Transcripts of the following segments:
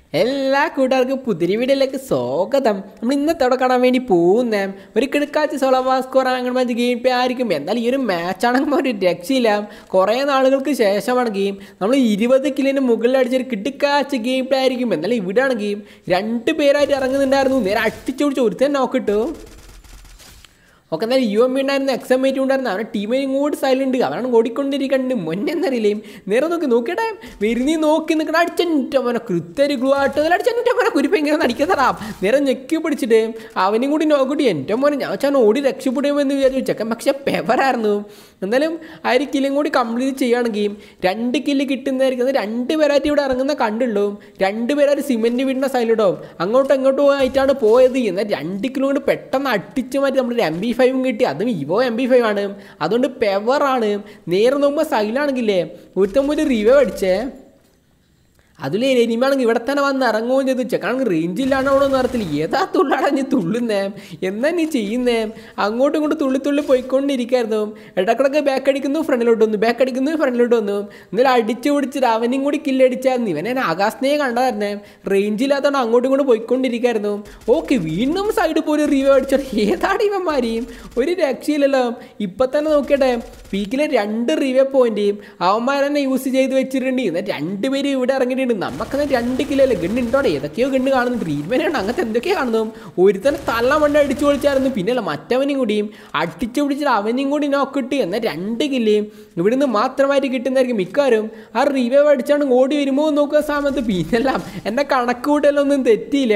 എല്ലാ കൂട്ടുകാർക്കും പുതിരി വീഡിയോയിലേക്ക് സ്വാഗതം നമ്മൾ ഇന്നത്തോടെ കാണാൻ വേണ്ടി പോകുന്നേ ഒരു കിടക്കാച്ച് സോളോ സ്കോർ അങ്ങനെ മതി ഗെയിം പേ ആയിരിക്കും എന്നാൽ ഈ ഒരു മാച്ച് ആണെങ്കിൽ ഒരു രക്ഷയില്ല കുറേ നാളുകൾക്ക് ശേഷമാണ് ഗെയിം നമ്മൾ ഇരുപത് കിലിന് മുകളിൽ അടിച്ചൊരു കിടക്കാച്ച് ഗെയിം പ്ലേ ആയിരിക്കും എന്നാൽ ഇവിടെയാണ് ഗെയിം രണ്ട് പേരായിട്ട് ഇറങ്ങുന്നുണ്ടായിരുന്നു നേരെ അടിച്ചോടിച്ച് ഒരുത്തൻ നോക്കിട്ടു ഒക്കെ എന്നാൽ യു എം ഉണ്ടായിരുന്നു എക്സാം മേറ്റും ഉണ്ടായിരുന്നു അവരുടെ ടീമിന് ഇങ്ങോട്ട് സൈലന്റ് അവനാണ് ഓടിക്കൊണ്ടിരിക്കുന്നുണ്ട് മുന്നേ എന്നറിയില്ലേ നേരെ നോക്കി നോക്കിയട്ടെ വരുന്നീ നോക്കി നിൽക്കണ അടിച്ചെൻ്റെ മോനെ കൃത്യൊരു ഗ്ലൂ ആയിട്ട് അടിച്ചെൻ്റെ മോനെ കുരിപ്പെങ്ങനെ അടിക്കുന്നതാ നേരെ ഞെക്കി പിടിച്ചിട്ട് അവനും കൂടി നോക്കിട്ട് എൻ്റെ മോനെ ഞാൻ വെച്ചാൽ ഓടി രക്ഷപ്പെടുമെന്ന് വിചാരിച്ചു ചെക്കൻ പക്ഷെ പെവറായിരുന്നു എന്തായാലും ആ ഒരു കില്ലും കൂടി കംപ്ലീറ്റ് ചെയ്യുകയാണെങ്കിൽ രണ്ട് കില്ല് കിട്ടുന്നതായിരിക്കും രണ്ട് പേരായിട്ട് ഇവിടെ ഇറങ്ങുന്ന കണ്ടുള്ളൂ രണ്ട് പേരായിട്ട് സിമെൻറ്റ് വീടിൻ്റെ സൈഡിലിടും അങ്ങോട്ടും ഇങ്ങോട്ടും ആയിട്ടാണ് പോയത് എന്നാൽ രണ്ട് കിലോ കൊണ്ട് പെട്ടെന്ന് അടിച്ച് മാറ്റി നമ്മുടെ എം ബി ഫൈവും കിട്ടി അതും ഇവോ എം ബി ഫൈവ് ആണ് അതുകൊണ്ട് പെവറാണ് നേരെ നോക്കുമ്പോൾ സൈലാണെങ്കിലേ ഒരുത്തം ഒരു റിവ്യൂ അടിച്ചേ അതിൽ എനിമാണെങ്കിൽ ഇവിടെ തന്നെ വന്ന് ഇറങ്ങുകയും ചെയ്തു ചെക്കാണെങ്കിൽ റേഞ്ച് ഇല്ലാണ്ടോ എന്ന് അറിയത്തില്ല ഏതാ തുള്ളാടാ നീ തുള്ളുന്നേ എന്നാ നീ ചെയ്യുന്നേ അങ്ങോട്ടും ഇങ്ങോട്ടും തുള്ളി തുള്ളി പോയിക്കൊണ്ടിരിക്കായിരുന്നു ഇടക്കിടക്ക് ബാക്ക് അടിക്കുന്നു ഫ്രണ്ടിലോട്ട് വന്നു ബാക്ക് അടിക്കുന്നു ഫ്രണ്ടിലോട്ട് വന്നു എന്നാലും അടിച്ചു പിടിച്ചിട്ട് അവനും കൂടി കില്ലടിച്ചായിരുന്നു ഇവനെ ആകാശനെ കണ്ടതായിരുന്നേ റേഞ്ച് ഇല്ലാത്തതുകൊണ്ട് അങ്ങോട്ടും ഇങ്ങോട്ടും പോയിക്കൊണ്ടിരിക്കായിരുന്നു ഓക്കെ വീണ്ടും സൈഡിൽ പോയി റിവ്യൂ അടിച്ചോ ഏതാണ് ഇവന്മാരെയും ഒരു രക്ഷയില്ലല്ലോ ഇപ്പം തന്നെ നോക്കിയട്ടെ പീക്കിലെ രണ്ട് റിവ്യൂ പോയിന്റ് അവന്മാർ തന്നെ യൂസ് ചെയ്ത് വെച്ചിട്ടുണ്ട് എന്നാൽ രണ്ടുപേരും ഇവിടെ ഇറങ്ങിയിട്ടുണ്ട് നമുക്കത് രണ്ട് കിലോ അല്ലേ ഗണ്ണ് ഉണ്ടോടെ ഏതൊക്കെയോ ഗണ്ണ് കാണുന്നു ട്രീറ്റ്മെന്റ് ആണ് അങ്ങനത്തെ എന്തൊക്കെയോ കാണുന്നു ഒരുത്തനെ തള്ള മണ്ട അടിച്ചു പൊളിച്ചായിരുന്നു പിന്നെയല്ല മറ്റവനും കൂടിയും അടിച്ചു പിടിച്ചിട്ട് അവനും കൂടി നോക്കിട്ട് എന്നാൽ രണ്ട് കില്ലയും ഇവിടുന്ന് മാത്രമായിട്ട് കിട്ടുന്നതായിരിക്കും മിക്കവാറും ആ റിവ്യൂ അടിച്ചാണ് ഓടി വരുമോ എന്ന് നോക്കുന്ന സമയത്ത് പിന്നെല്ലാം എൻ്റെ കണക്ക് കൂട്ടലൊന്നും തെറ്റിയില്ല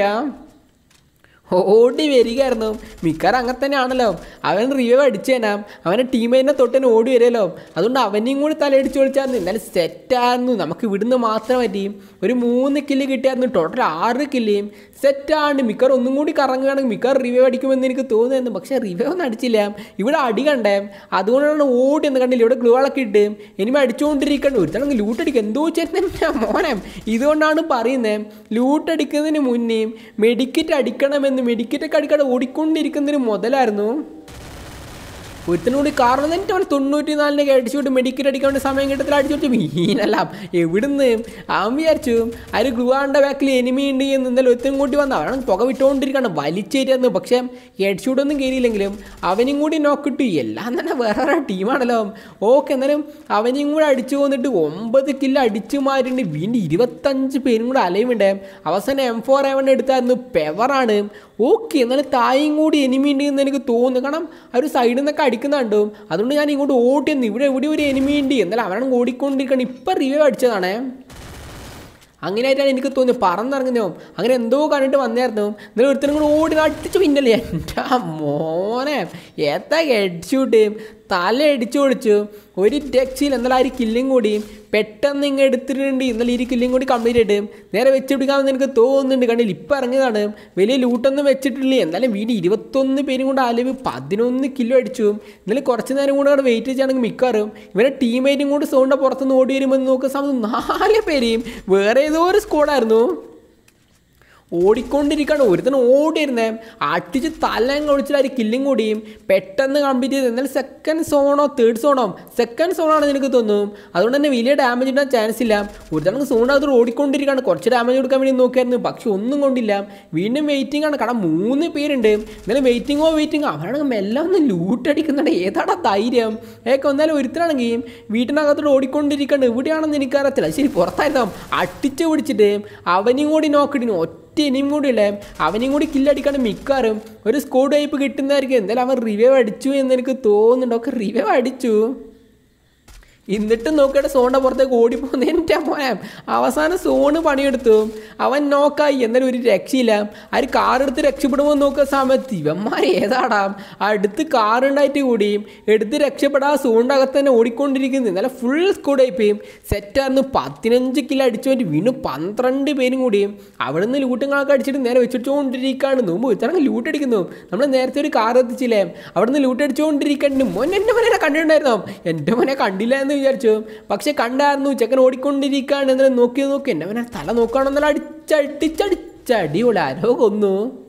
ഓടി വരികയായിരുന്നു മിക്കവാറും അങ്ങനെ തന്നെയാണല്ലോ അവൻ റിവ്യൂ അടിച്ചേനാ അവൻ്റെ ടീമേറ്റിനെ തൊട്ടന്നെ ഓടി വരുമല്ലോ അതുകൊണ്ട് അവനെയും കൂടി തലയടിച്ച് വിളിച്ചായിരുന്നു എന്നാലും സെറ്റായിരുന്നു നമുക്ക് ഇവിടുന്ന് മാത്രം പറ്റി ഒരു മൂന്ന് കില്ല് കിട്ടിയായിരുന്നു ടോട്ടൽ ആറ് കില്ലിയും സെറ്റാണ് മിക്കവാറും ഒന്നും കൂടി കറങ്ങുകയാണെങ്കിൽ മിക്കവാറും റിവ്യൂ അടിക്കുമെന്ന് എനിക്ക് തോന്നുന്നു പക്ഷേ റിവ്യൂ ഒന്നും അടിച്ചില്ല ഇവിടെ അടി കണ്ടേ അതുകൊണ്ടാണ് ഓടി എന്ന് കണ്ടില്ല ഇവിടെ ഗ്ലൂകളൊക്കെ ഇട്ട് ഇനിമ അടിച്ചുകൊണ്ടിരിക്കണം ഒരുത്തണെങ്കിൽ ലൂട്ട് അടിക്കുക എന്തോ ചേട്ടൻ മോനെ ഇതുകൊണ്ടാണ് പറയുന്നത് ലൂട്ട് അടിക്കുന്നതിന് മുന്നേ മെഡിക്കറ്റ് അടിക്കണമെന്ന് മെഡിക്കറ്റൊക്കെ അടിക്കാതെ ഓടിക്കൊണ്ടിരിക്കുന്നതിന് മുതലായിരുന്നു ഒരുത്തനൂടി കാരണം തന്നെ അവൻ തൊണ്ണൂറ്റി നാലിന് അടിച്ചുകൊണ്ട് മെഡിക്കൽ അടിക്കാണ്ട് സമയം കിട്ടത്തിൽ അടിച്ചുകൊണ്ട് മീനല്ല എവിടുന്ന് അവൻ വിചാരിച്ചു അതിൽ ഗ്ലുവാണ്ട ബാക്കിൽ എനിമി ഉണ്ട് എന്ന് എന്തായാലും ഒരുത്തനും കൂട്ടി വന്ന അവനാണ് പുക വിട്ടുകൊണ്ടിരിക്കുകയാണ് വലിച്ചേരിയായിരുന്നു പക്ഷേ ഹെഡ്ഷൂട്ടൊന്നും കയറിയില്ലെങ്കിലും അവനും കൂടി നോക്കിട്ടു എല്ലാം തന്നെ വേറെ ടീമാണല്ലോ ഓക്കെ എന്നാലും അവനെയും കൂടെ അടിച്ചു പോന്നിട്ട് ഒമ്പത് കില്ല് അടിച്ചു മാറ്റിണ്ട് വീണ്ടും ഇരുപത്തഞ്ച് പേരും കൂടെ അലയുമുണ്ട് അവസാനം എം ഫോർ എവൺ എടുത്തായിരുന്നു പെവറാണ് ഓക്കെ എന്നാലും തായും കൂടി എനിമി ഉണ്ട് എന്ന് എനിക്ക് തോന്നുന്നു കാരണം ആ ഒരു സൈഡിൽ നിന്നൊക്കെ അടിക്കുന്നുണ്ടോ അതുകൊണ്ട് ഞാൻ ഇങ്ങോട്ട് ഓട്ടിയെന്ന് ഇവിടെ എവിടെ ഒരു എനിമി ഉണ്ട് എന്നാലും അവനാണ് ഓടിക്കൊണ്ടിരിക്കണം ഇപ്പം റിവ്യൂ അടിച്ചതാണേ അങ്ങനെയായിട്ടാണ് എനിക്ക് തോന്നിയത് പറന്നിറങ്ങുന്നോ അങ്ങനെ എന്തോ കണ്ടിട്ട് വന്നായിരുന്നു എന്നാലും ഒരുത്തരും കൂടെ ഓടി അടിച്ചു പിന്നല്ലേ എൻ്റെ മോനെ ഏത്താ ഹെഡ്ഷൂട്ട് തല അടിച്ചു പൊളിച്ചു ഒരു രക്ഷയിൽ എന്നാലും ആ ഒരു കില്ലും കൂടി പെട്ടെന്ന് ഇങ്ങ് എടുത്തിട്ടുണ്ട് എന്നാലും ഈ കില്ലും കൂടി കംപ്ലീറ്റ് ആയിട്ട് നേരെ വെച്ച് പിടിക്കാമെന്ന് എനിക്ക് തോന്നുന്നുണ്ട് കണ്ടില്ല ഇപ്പം ഇറങ്ങിയതാണ് വലിയ ലൂട്ടൊന്നും വെച്ചിട്ടില്ല എന്നാലും വീട് ഇരുപത്തൊന്ന് പേരും കൊണ്ട് അലവ് പതിനൊന്ന് കിലോ അടിച്ചു എന്നാലും കുറച്ച് നേരം കൂടെ അവിടെ വെയിറ്റ് ചെയ്യുകയാണെങ്കിൽ മിക്കവാറും ഇവരെ ടീമേറ്റും കൂടി സോണിൻ്റെ പുറത്തുനിന്ന് ഓടി വരുമെന്ന് നോക്കുന്ന സമയത്ത് നാല് പേരെയും വേറെ ഏതോ ഒരു സ്കോഡായിരുന്നു ഓടിക്കൊണ്ടിരിക്കുകയാണ് ഒരുത്തൻ ഓടിയിരുന്നേ അടിച്ച് തലം ഒളിച്ചിട്ട് ഒരു കില്ലും കൂടിയും പെട്ടെന്ന് കംപ്ലീറ്റ് ചെയ്ത് എന്നാൽ സെക്കൻഡ് സോണോ തേർഡ് സോണോ സെക്കൻഡ് സോണാണെന്ന് എനിക്ക് തോന്നും അതുകൊണ്ട് തന്നെ വലിയ ഡാമേജ് ഇടാൻ ചാൻസ് ഇല്ല ഒരുത്തനക്ക് സോണിനകത്ത് ഓടിക്കൊണ്ടിരിക്കുകയാണ് കുറച്ച് ഡാമേജ് കൊടുക്കാൻ വേണ്ടി നോക്കിയായിരുന്നു പക്ഷെ ഒന്നും കൊണ്ടില്ല വീണ്ടും വെയിറ്റിംഗ് ആണ് കാരണം മൂന്ന് പേരുണ്ട് എന്നാലും വെയിറ്റിങ്ങോ വെയിറ്റിങ്ങോ അവരാണെങ്കിൽ മെല്ലെ ഒന്ന് ലൂട്ടടിക്കുന്നുണ്ട് ഏതാടാ ധൈര്യം ഏക്കെ ഒന്നാലും ഒരുത്തരാണെങ്കിൽ വീട്ടിനകത്തോട് ഓടിക്കൊണ്ടിരിക്കുകയാണ് എവിടെയാണെന്ന് എനിക്കറിയത്തില്ല ശരി പുറത്തായിരുന്നു അടിച്ചു പിടിച്ചിട്ട് അവനും കൂടി നോക്കിയിട്ട് ഒറ്റ ഇനിയും കൂടി ഇല്ലേ അവനെയും കൂടി കില്ലടിക്കാണ്ട് മിക്കാറും ഒരു സ്കോഡ് ടൈപ്പ് കിട്ടുന്നതായിരിക്കും എന്തായാലും അവൻ റിവ്യൂ അടിച്ചു എന്ന് എനിക്ക് തോന്നുന്നുണ്ട് ഒക്കെ റിവ്യൂ അടിച്ചു എന്നിട്ട് നോക്കിയിട്ട് സോണിൻ്റെ പുറത്തേക്ക് ഓടിപ്പോകുന്ന എൻ്റെ മോനെ അവസാനം സോണ് പണിയെടുത്തു അവൻ നോക്കായി എന്നാലും ഒരു രക്ഷയില്ല ആ ഒരു കാർ എടുത്ത് രക്ഷപ്പെടുമ്പോൾ നോക്കുന്ന സമയത്ത് ഇവന്മാർ ഏതാടാ അടുത്ത് കാർ ഉണ്ടായിട്ട് കൂടിയും എടുത്ത് രക്ഷപ്പെടാ സോണിൻ്റെ അകത്ത് തന്നെ ഓടിക്കൊണ്ടിരിക്കുന്നു എന്നാലും ഫുൾ സ്കൂഡായിപ്പോയും സെറ്റായിരുന്നു പതിനഞ്ച് കിലോ അടിച്ചു വേണ്ടി വീണ്ടും പന്ത്രണ്ട് പേരും കൂടിയും അവിടെ നിന്ന് ലൂട്ടുകളൊക്കെ അടിച്ചിട്ട് നേരെ വെച്ചിട്ടുകൊണ്ടിരിക്കുകയാണ് മുമ്പ് ഇത്തരം ലൂട്ട് അടിക്കുന്നു നമ്മൾ നേരത്തെ ഒരു കാർ എത്തിച്ചില്ലേ അവിടെ നിന്ന് ലൂട്ട് അടിച്ചുകൊണ്ടിരിക്കുന്നുണ്ട് മോൻ എൻ്റെ മോനെ കണ്ടിട്ടുണ്ടായിരുന്നോ എൻ്റെ മോനെ കണ്ടില്ല എന്ന് വിചാരിച്ചു പക്ഷെ കണ്ടായിരുന്നു ചെക്കൻ ഓടിക്കൊണ്ടിരിക്കുകയാണ് എന്നാലും നോക്കി നോക്കി എൻ്റെ മോനെ തല നോക്കുകയാണെന്നാലും അടിച്ചടിച്ചടിച്ചടിയുള്ള ആരോ കൊന്നു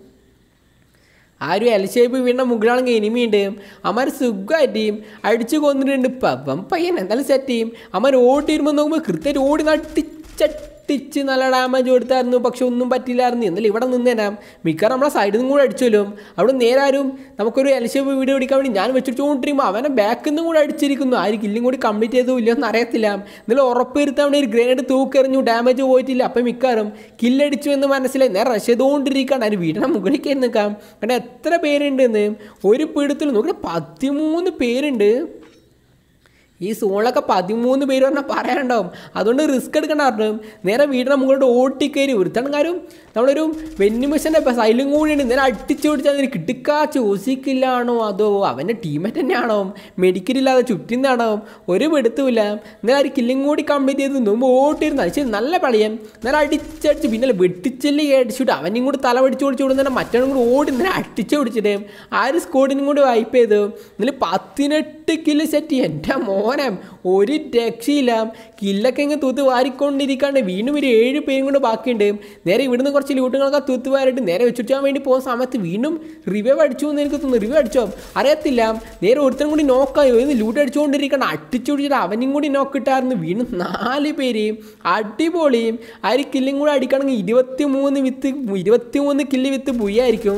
ആ ഒരു എൽ ഷേപ്പ് വീണ മുകളാണെങ്കിൽ ഇനിമിയുണ്ട് അമ്മാർ സുഖമായിട്ട് അടിച്ചു കൊന്നിട്ടുണ്ട് പവം പയ്യൻ എന്തായാലും സെറ്റ് ചെയ്യും അമ്മാർ ഓടി വരുമ്പോൾ നോക്കുമ്പോൾ കൃത്യമായിട്ട് ഓടി നട്ടിച്ച ഒട്ടിച്ച് നല്ല ഡാമേജ് കൊടുത്തായിരുന്നു പക്ഷെ ഒന്നും പറ്റില്ലായിരുന്നു എന്നാലും ഇവിടെ നിന്നേനാ മിക്കവാറും നമ്മളെ സൈഡിൽ നിന്നും കൂടെ അടിച്ചല്ലോ അവിടെ നേരെ ആരും നമുക്കൊരു എൽഷേപ്പ് വീഡിയോ പിടിക്കാൻ വേണ്ടി ഞാൻ വെച്ചിട്ടുകൊണ്ടിരിക്കുമ്പോൾ അവനെ ബാക്കിൽ നിന്നും കൂടെ അടിച്ചിരിക്കുന്നു ആര് കില്ലും കൂടി കംപ്ലീറ്റ് ചെയ്തോ ഇല്ലയോ എന്ന് അറിയത്തില്ല എന്നാലും ഉറപ്പ് വരുത്താൻ വേണ്ടി ഒരു ഗ്രേനേഡ് തൂക്കെറിഞ്ഞു ഡാമേജ് പോയിട്ടില്ല അപ്പം മിക്കവാറും കില്ലടിച്ചു എന്ന് മനസ്സിലായി നേരെ റഷ് ചെയ്തുകൊണ്ടിരിക്കുകയാണ് അതിന് വീടിനെ മുകളിൽ കയറി നിൽക്കാം കാരണം എത്ര പേരുണ്ടെന്ന് ഒരു പിടുത്തിൽ നോക്കി പതിമൂന്ന് പേരുണ്ട് ഈ സോണിലൊക്കെ പതിമൂന്ന് പേര് പറഞ്ഞാൽ പറയാനുണ്ടാവും അതുകൊണ്ട് റിസ്ക് എടുക്കണ്ട പറഞ്ഞു നേരെ വീടിനെ മുകളിലോട്ട് ഓട്ടിക്കയറി ഒരുത്തണങ്ങാരും നമ്മളൊരു വെന്നിമിഷൻ്റെ സൈലും കൂടിയുണ്ട് നേരെ അടിച്ചു പിടിച്ചാൽ അതിന് കിട്ടിക്കാ ചോസിക്കില്ലാണോ അതോ അവൻ്റെ ടീമേറ്റ് തന്നെയാണോ മെഡിക്കൽ ഇല്ലാതെ ചുറ്റുന്നതാണോ ഒരു പെടുത്തുമില്ല നേരെ ഒരു കില്ലും കൂടി കംപ്ലീറ്റ് ചെയ്ത് മുമ്പ് ഓട്ടിരുന്നു അത് ശരി നല്ല പളിയൻ നേരെ അടിച്ചടിച്ച് പിന്നെ വെട്ടിച്ചെല്ലി അടിച്ചിട്ട് അവനെയും കൂടി തല പിടിച്ച് ഓടിച്ചു കൊടുത്ത് തന്നെ മറ്റവനും കൂടി ഓടി നേരെ അടിച്ച് പിടിച്ചിട്ട് ആ ഒരു സ്കോഡിനും കൂടി വൈപ്പ് ചെയ്തു എന്നാലും പതിനെട്ട് കില്ല് സെറ്റ് എൻ്റെ മോനെ ഒരു രക്ഷയില്ല കില്ലൊക്കെ ഇങ്ങനെ തൂത്ത് വാരിക്കൊണ്ടിരിക്കാണ്ട് വീണ്ടും ഒരു ഏഴ് പേരും കൊണ്ട് ബാക്കിയുണ്ട് നേരെ ഇവിടുന്ന് കുറച്ച് ലൂട്ടുകളൊക്കെ തൂത്ത് വാരിട്ട് നേരെ വെച്ചിട്ടാൻ വേണ്ടി പോകുന്ന സമയത്ത് വീണ്ടും റിവൈവ് അടിച്ചു എന്ന് എനിക്ക് തോന്നുന്നു റിവൈവ് അടിച്ചോ അറിയത്തില്ല നേരെ ഒരുത്തരും കൂടി നോക്കായോ ഇന്ന് ലൂട്ട് അടിച്ചുകൊണ്ടിരിക്കണം അടിച്ചു പിടിച്ചിട്ട് അവനും കൂടി നോക്കിട്ടായിരുന്നു വീണ്ടും നാല് പേര് അടിപൊളിയും ആ ഒരു കില്ലും കൂടെ അടിക്കണമെങ്കിൽ ഇരുപത്തി മൂന്ന് വിത്ത് ഇരുപത്തി മൂന്ന് കില്ല് വിത്ത് പുയ്യായിരിക്കും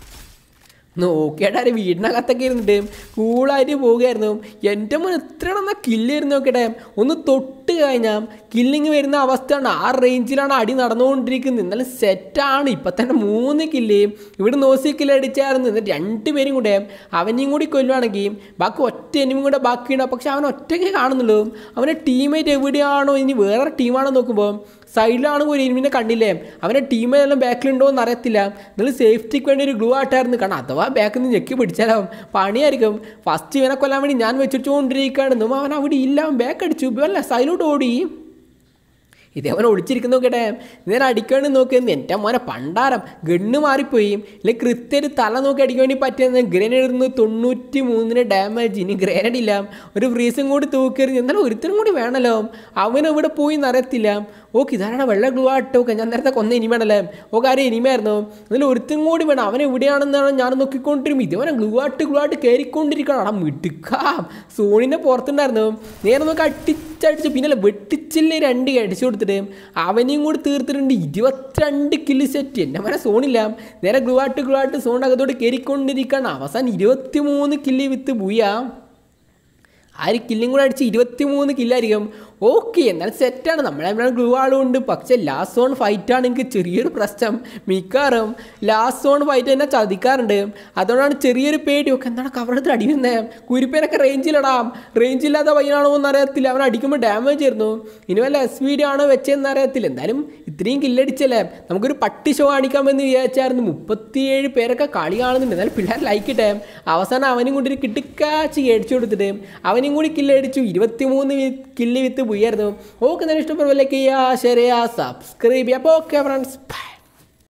നോക്കിയിട്ട് ആര് വീടിനകത്തൊക്കെ ഇരുന്നിട്ട് കൂളായിട്ട് പോവുകയായിരുന്നു എൻ്റെ മോൻ എത്രയാണെന്നാ കില്ലായിരുന്നു നോക്കട്ടെ ഒന്ന് തൊട്ട് കഴിഞ്ഞാൽ കില്ലിങ് വരുന്ന അവസ്ഥയാണ് ആ റേഞ്ചിലാണ് അടി നടന്നുകൊണ്ടിരിക്കുന്നത് എന്നാലും സെറ്റാണ് ഇപ്പം തന്നെ മൂന്ന് കില്ല് ഇവിടെ നോസി കില്ല് അടിച്ചായിരുന്നു എന്നിട്ട് രണ്ട് പേരും കൂടെ അവനെയും കൂടി കൊല്ലുവാണെങ്കിൽ ബാക്കി ഒറ്റ എനിയും കൂടെ ബാക്കിയുണ്ട് പക്ഷെ അവൻ ഒറ്റയ്ക്ക് കാണുന്നുള്ളൂ അവൻ്റെ ടീമേറ്റ് എവിടെയാണോ ഇനി വേറെ ടീമാണോ നോക്കുമ്പോൾ സൈഡിലാണെങ്കിൽ ഒരു എനിമിനെ കണ്ടില്ലേ അവൻ്റെ ടീമെല്ലാം ബാക്കിലുണ്ടോ എന്ന് അറിയത്തില്ല നിങ്ങൾ സേഫ്റ്റിക്ക് വേണ്ടി ഒരു ഗ്ലൂ ആട്ടായിരുന്നു കാരണം അഥവാ ബാക്കിൽ നിന്ന് ഞെക്കി പിടിച്ചാലാവും പണിയായിരിക്കും ഫസ്റ്റ് ഇവനെ കൊല്ലാൻ വേണ്ടി ഞാൻ വെച്ചിട്ടുകൊണ്ടിരിക്കുകയാണെന്നും അവൻ അവിടെ ഇല്ല അവൻ ബാക്ക് അടിച്ചു അല്ല സൈലോട്ട് ഓടി ഇതേപോലെ ഒളിച്ചിരിക്കുന്ന നോക്കട്ടെ നേരെ അടിക്കാണ്ട് നോക്കിയെന്ന് എൻ്റെ മോനെ പണ്ടാരം ഗണ്ണ് മാറിപ്പോയി ഇല്ലെങ്കിൽ കൃത്യം തല നോക്കി അടിക്കാൻ വേണ്ടി പറ്റിയെന്ന് ഗ്രനേഡ് ഇരുന്ന് തൊണ്ണൂറ്റി മൂന്നിന് ഡാമേജ് ഇനി ഗ്രനേഡ് ഇല്ല ഒരു ഫ്രീസും കൂടി തൂക്കറി എന്നാലും ഒരുത്തരും കൂടി വേണമല്ലോ അവൻ ഇവിടെ പോയി എന്നറിയത്തില്ല ഓക്കെ ഇതാരാണ് വെള്ള ഗ്ലൂ ആട്ടോ ഓക്കെ ഞാൻ നേരത്തെ കൊന്ന ഇനിമയാണല്ലേ ഓക്കെ ആരും ഇനിമയായിരുന്നു എന്നാലും ഒരുത്തരും കൂടി വേണം അവൻ എവിടെയാണെന്നാണ് ഞാൻ നോക്കിക്കൊണ്ടിരും ഇതേപോലെ ഗ്ലൂ ആട്ട് ഗ്ലൂ ആട്ട് കയറിക്കൊണ്ടിരിക്കണം അവിടെ മിടുക്കാം സോണിൻ്റെ പുറത്തുണ്ടായിരുന്നു നേരെ നോക്കി അടിച്ചടിച്ച് പിന്നെ വെട്ടിച്ചില്ലേ രണ്ട് അടിച്ചു കൊടുത്തിട്ട് അവനെയും കൂടി തീർത്തിട്ടുണ്ട് ഇരുപത്തിരണ്ട് കില്ല് സെറ്റ് എൻ്റെ മനെ സോണില്ല നേരെ ഗ്ലൂ ആട്ട് ഗ്ലൂ ആട്ട് സോണിനകത്തോട്ട് കയറിക്കൊണ്ടിരിക്കുകയാണ് അവസാനം ഇരുപത്തി മൂന്ന് കില്ല് വിത്ത് ബുയാ ആ ഒരു കില്ലും കൂടെ അടിച്ച് ഇരുപത്തി മൂന്ന് കില്ലായിരിക്കും ഓക്കെ എന്നാലും സെറ്റാണ് നമ്മളെ ഇവിടെ ഗ്ലൂ ആളുണ്ട് പക്ഷേ ലാസ്റ്റ് സോൺ ഫൈറ്റ് ആണെങ്കിൽ ചെറിയൊരു പ്രശ്നം മിക്കവാറും ലാസ്റ്റ് സോൺ ഫൈറ്റ് തന്നെ ചതിക്കാറുണ്ട് അതുകൊണ്ടാണ് ചെറിയൊരു പേടി ഒക്കെ എന്താണ് കവറെടുത്ത് അടി വരുന്നത് കുരിപ്പേനൊക്കെ റേഞ്ചിലിടാം റേഞ്ചില്ലാത്ത പയ്യനാണോ എന്ന് അറിയത്തില്ല അവൻ അടിക്കുമ്പോൾ ഡാമേജ് ആയിരുന്നു ഇനി വല്ല എസ് വി ഡി ആണോ വെച്ചതെന്ന് അറിയത്തില്ല എന്തായാലും ഇത്രയും കില്ലടിച്ചല്ലേ നമുക്കൊരു പട്ടി ഷോ കാണിക്കാമെന്ന് വിചാരിച്ചായിരുന്നു മുപ്പത്തിയേഴ് പേരൊക്കെ കളി കാണുന്നുണ്ട് എന്നാലും പിള്ളേർ ലൈക്ക് ഇട്ടേ അവസാനം അവനും കൂടി ഒരു കിട്ടിക്കാച്ച് അടിച്ചു കൊടുത്തിട്ട് അവനും കൂടി കില്ലടിച്ചു ഇരുപത്തിമൂന്ന് കില്ല് വിത്ത് പോയായിരുന്നു ഓക്കെ എന്നാൽ ഇഷ്ടപ്പെടുമ്പോൾ ലൈക്ക് ചെയ്യുക ഷെയർ ചെയ്യുക സബ്സ്ക്രൈബ് ചെയ്യുക അപ്പോൾ ഓക്കെ ഫ്രണ്ട്സ് ബൈ